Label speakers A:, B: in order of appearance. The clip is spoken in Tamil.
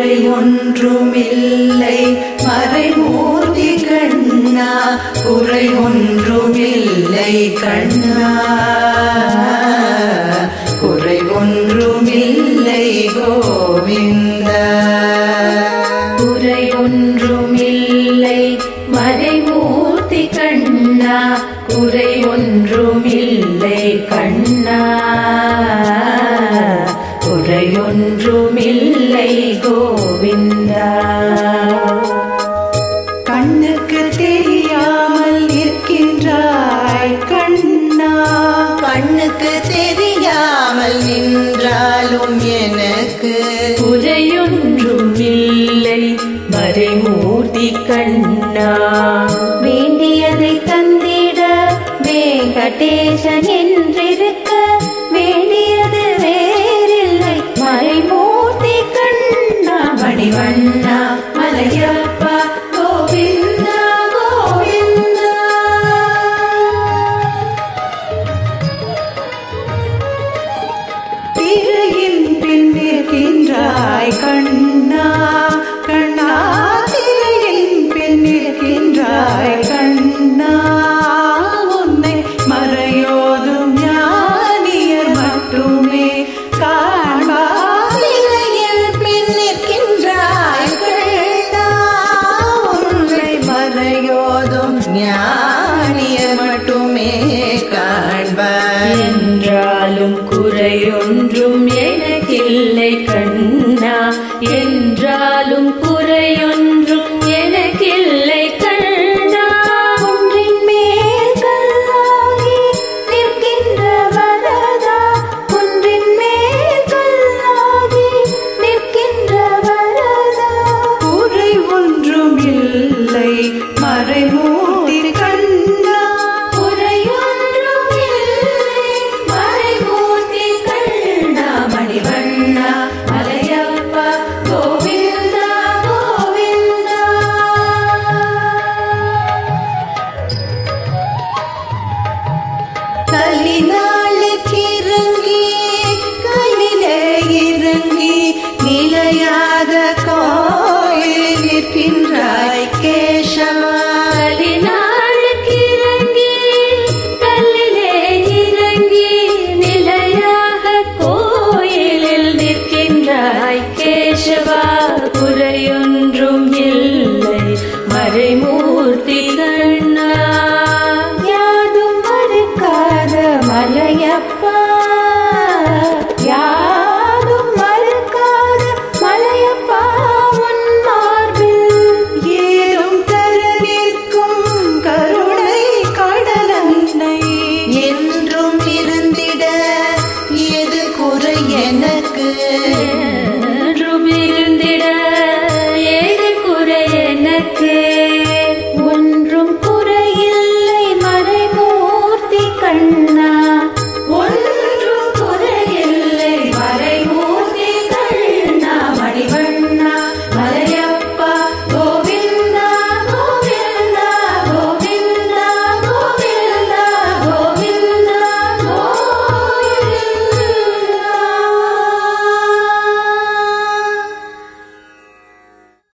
A: குறை ஒன்றுமில்லை மறைமூர்த்தி கண்ணா குறை ஒன்றுமில்லை கண்ணா குறை ஒன்றுமில்லை கோவிந்தா
B: குறை ஒன்றுமில்லை மறைமூர்த்தி கண்ணா குறை ஒன்றுமில்லை கண்ணா குறை ஒன்றுமில்லை கோவிந்தா
A: கண்ணுக்கு தெரியாமல் நிற்கின்றாய் கண்ணா கண்ணுக்கு தெரியாமல் நின்றாலும் எனக்கு
B: குறையொன்றுமில்லை மறைமூர்த்தி கண்ணா வேண்டியதை தந்திட வெங்கடேசன் என்றிருக்க வேண்டியது வேறில்லை மறைமூர்த்தி கண்ணா
A: மணிவண்ணா மலையப்பா கோவிந்தா கோவிந்தா திரையின் பின் நிற்கின்றாய் கண்ணா கண்ணா திரையின் பின் நிற்கின்றாய் கண்ணா உன்னை மறையோதும் ஞானியர் மட்டுமே காண்பார் திரையின் பின் நிற்கின்றாய் கண்ணா உன்னை மறையோதும் ஞானியர் மட்டுமே காண்பார்
B: என்றாலும் குறையொன்றும் எனக்கில்லை கண்ணா என்றாலும் குறையொன்றும் எனக்கில்லை கண்ணா ஒன்றின் மேல் கல்லாகி நிற்கின்ற வரதா ஒன்றின் மேல் கல்லாகி நிற்கின்ற வரதா
A: குறை ஒன்றும் இல்லை மறைமூர்த்தி கண்ணா
B: குறையொன்றும் இல்லை மறைமூர்த்தி கண்ணா
A: மணிவண்ணா மலையப்பா கோவிந்தா கோவிந்தா கலினாளுக்கு இறங்கி கலிலே இறங்கி நிலையாக கோயில் நிற்கின்றாய் கேசவா
B: கலினாளுக்கு இறங்கி கல்லிலே இறங்கி நிலையாக கோயிலில் நிற்கின்றாய் கேசவா குறையொன்றும் இல்லை மறைமூர்த்தி கண்ணா யாதும் மறுக்காத மலையப்பா யாதும் மறுக்காத மலையப்பா உன் மார்பில்
A: ஏதும் தர நிற்கும் கருணை கடலன்னை என்றும் இருந்திட எது குறை எனக்கு